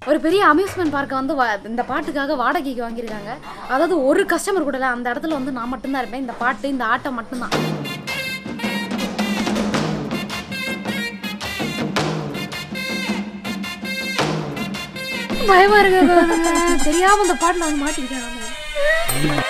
ஒரு பெரிய அம்யூஸ்மெண்ட் பார்க்கை வந்து வா- இந்த பாட்டுக்காக வாடகைக்கு வாங்கியிருக்காங்க அதாவது ஒரு கஸ்டமர் கூட இல்லை அந்த இடத்துல வந்து நான் மட்டும்தான் இருப்பேன் இந்த பாட்டு இந்த ஆட்டம் மட்டும்தான் பயமா இருக்கு தெரியாம இந்த பாட்டுல வந்து மாட்டிக்கிட்டேன் நானு.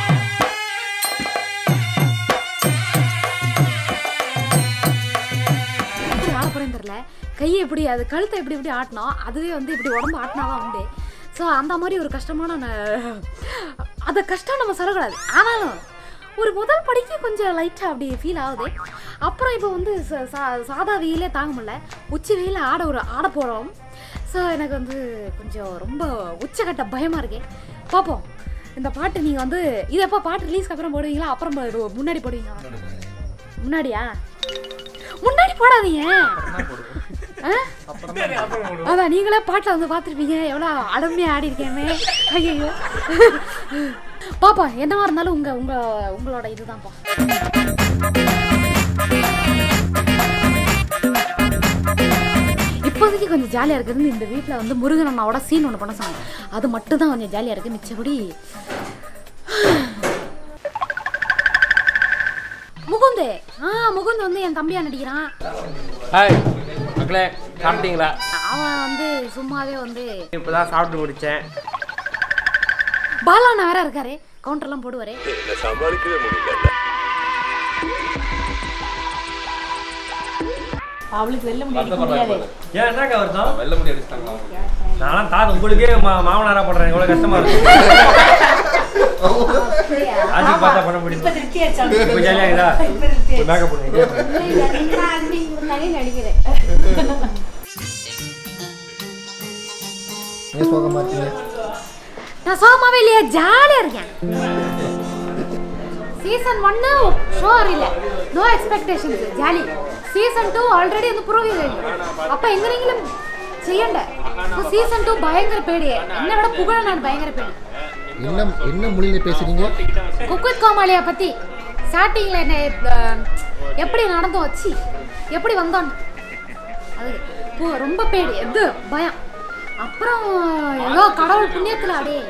எப்படி ஆட போறேன்னு தெரியல கையை எப்படி அது கழுத்தை எப்படி எப்படி ஆட்டினோம் அதுவே வந்து இப்படி உடம்பு ஆட்டினாதான் உண்டு ஸோ அந்த மாதிரி ஒரு கஷ்டமான ந- அந்த கஷ்டம் நம்ம சொல்லக்கூடாது ஆனாலும் ஒரு முதல் படிக்கு கொஞ்சம் லைட்டாக அப்படி ஃபீல் ஆகுது அப்புறம் இப்போ வந்து ச- சா- சாதா வெயிலே தாங்க முடியல உச்சி வெயில ஆட ஒரு ஆட போகிறோம் ஸோ எனக்கு வந்து கொஞ்சம் ரொம்ப உச்சக்கட்ட பயமாக இருக்கே பார்ப்போம் இந்த பாட்டு நீங்கள் வந்து இது எப்போ பாட்டு ரிலீஸ்க்கு அப்புறம் போடுவீங்களா அப்புறம் போ- முன்னாடி போடுவீங்களா முன்னாடியா முன்னாடி போடாதீங்க ஆ? அதான் நீங்களே பாட்டில் வந்து பார்த்துருப்பீங்க எவ்வளோ அடமையாக ஆடி இருக்கேமே ஐயோ பாப்பா என்னவா இருந்தாலும் உங்க உங்க உங்களோட இதுதான்ப்பா இப்போதைக்கு கொஞ்சம் ஜாலியாக இருக்குது இந்த வீட்டில் வந்து முருகன் அண்ணாவோட சீன் ஒன்று பண்ண சொன்னாங்க அது மட்டும் தான் கொஞ்சம் ஜாலியாக இருக்குது மிச்சபடி முகுந்து ஆ முகுந்த் வந்து என் தம்பியா நடிக்கிறான் ஹாய் மக்களே சாப்பிட்டீங்களா அவன் வந்து சும்மாவே வந்து இப்போ தான் சாப்பிட்டு முடித்தேன் பாலாண்ணா வேற இருக்காரு கவுண்டர்லாம் போடுவாரு அவளுக்கு வெல்ல முடியாது ஏன் என்னக்கா வருத்தம் வெள்ள முடி அடிச்சிட்டாங்க நான்லாம் தாத்தா உங்களுக்கே மா மாமனாரா பண்றேன் எவ்வளவு கஷ்டமா இருக்கு ஆஜிக்கு பார்த்தா பண்ண முடியும் இப்ப திருப்தி ஆயிடுச்சு இப்போ ஜாலியா இருக்குதா மேக்கப் பண்ணுங்க ஏன் சோகமா இருக்கீங்க நான் சோகமாவே இல்லையா ஜாலியா இருக்கேன் சீசன் ஒன்னு ஷோர் இல்ல no expectations jolly season two already ഒന്ന് പ്രൂവ് ചെയ്തു അപ്പൊ എങ്ങനെയെങ്കിലും ചെയ്യണ്ടേ സീസൺ ടു ഭയങ്കര പേടിയെ എന്നെ ഇവിടെ പുകഴനാണ് ഭയങ്കര പേടി என்ன என்ன மொழியில பேசுறீங்க குக்வித் கோமாளியை பத்தி ஸ்டார்டிங்ல என்ன அஹ், எப்படி நடந்தோம் வச்சு எப்படி வந்தோம் அது பு- ரொம்ப பேடி எது பயம் அப்புறம் ஏதோ கடவுள் புண்ணியத்துல அப்படியே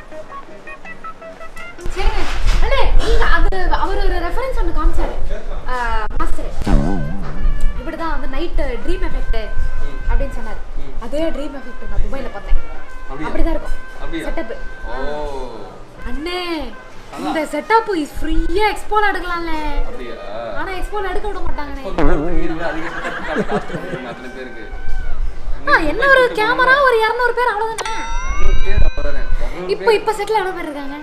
சரிங்க அண்ணே நீங்க அது அவர் ஒரு ரெஃபரன்ஸ் ஒன்று காமிச்சாரு மாஸ்டர் இப்படிதான் வந்து நைட்டு ட்ரீம் எஃபெக்ட் அப்படின்னு சொன்னாரு அதே ட்ரீம் எஃபெக்ட் நான் துபாயில பார்த்தேன் அப்படிதான் இருக்கும் செட்டப் அண்ணே இந்த செட்டப் ஃப்ரீயா எக்ஸ்போல எடுக்கலாம்ல ஆனா எக்ஸ்போல எடுக்க விட மாட்டாங்கண்ணே ஆ, என்ன ஒரு கேமரா ஒரு இரநூறு பேர் அவ்வளவுதானே இப்போ இப்போ செட்டில் எவ்வளோ பேர் இருக்காங்க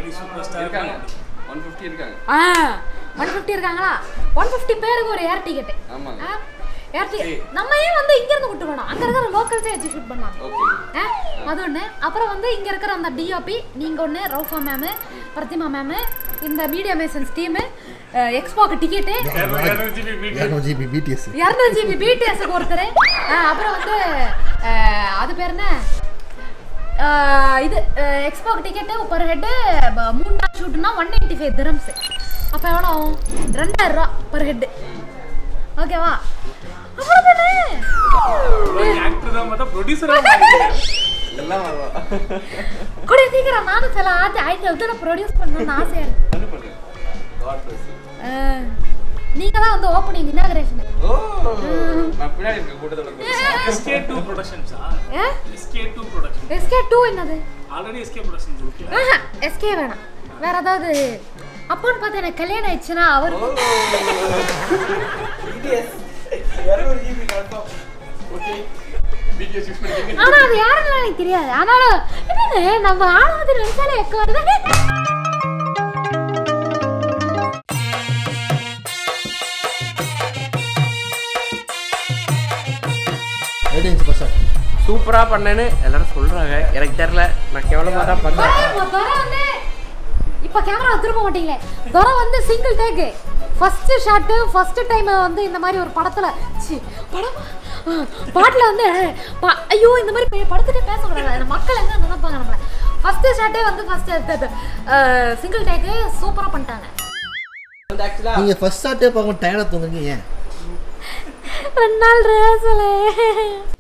ஆ ஒன் ஃபிஃப்டி இருக்காங்களா ஒன் ஃபிஃப்டி பேருக்கு ஒரு ஏர் டிக்கெட்டு ஏர் டிக்கெட் நம்ம ஏன் வந்து இங்க இருந்து விட்டு போனோம் அங்க இருக்கிற லோக்கல்ஸே வச்சு ஷூட் பண்ணலாம் ஆ, அது ஒன்று அப்புறம் வந்து இங்க இருக்கிற அந்த டிஓபி நீங்க ஒன்று ரவுஃபா மேமு பிரதிமா மேமு இந்த மீடியா மேசன்ஸ் டீமு எக்ஸ்போக்கு டிக்கெட்டு இரநூறு ஜிபி பிடிஎஸ் இரநூறு ஜிபி பிடிஎஸ்க்கு ஒருத்தர் ஆ, அப்புறம் வந்து அஹ், அது பேர் என்ன அஹ், இது எக்ஸ்போக்கு டிக்கெட்டு பர் ஹெட்டு மூணு நாள் ஷூட்னா ஒன் எயிட்டி ஃபைவ் திரம்ஸ் அப்போ எவ்வளோ ஆகும் ரெண்டாயிரம் ரூபா பர் ஹெட்டு ஓகேவா அவ்வளோதானே ஆக்டர் தான் பார்த்தா ப்ரொடியூசரா கூடிய சீக்கிரம் நானும் சில ஆச்சு ஆயிரத்தி வந்து ப்ரொடியூஸ் பண்ணணும்னு ஆசையாக இருக்கு நீங்க தான் வந்து ஓப்பனிங் இனாகரேஷன் எஸ்கே டூ ப்ரொடக்ஷன்ஸா SK two production SK two என்னது ஆல்ரெடி எஸ்கே ப்ரொடக்ஷன்ஸ் இருக்கு ஆஹா எஸ்கே வேணாம் வேற ஏதாவது அப்போன்னு பார்த்து எனக்கு கல்யாணம் ஆயிடுச்சுன்னா அவர் ஆனா அது யாருன்னு எனக்கு தெரியாது ஆனாலும் என்னது நம்ம ஆளாவது நினைச்சாலே எக்க வருது ரேட்டிங்ஸ் பர்சன்ட் சூப்பரா பண்ணேன்னு எல்லாரும் சொல்றாங்க எனக்கு தெரியல நான் கேவலமா தான் பண்ணேன் துரை வந்து இப்ப கேமரா திரும்ப மாட்டீங்களே துரை வந்து single take first shot first time வந்து இந்த மாதிரி ஒரு படத்துல சி படமா ஆ, பாட்டுல வந்து ப- ஐயோ இந்த மாதிரி பே- படத்துட்டே பேசக்கூடாது நம்ம மக்கள் என்ன நினைப்பாங்க நம்மள ஃபர்ஸ்ட் ஷாட்டே வந்து ஃபர்ஸ்ட் சிங்கிள் டேக்கு சூப்பரா பண்ணிட்டாங்க நீங்க ஃபர்ஸ்ட் ஷாட்டே பார்க்க டயர்டா தூங்குறீங்க ஏன் ரெண்டு நாள் ரேசலே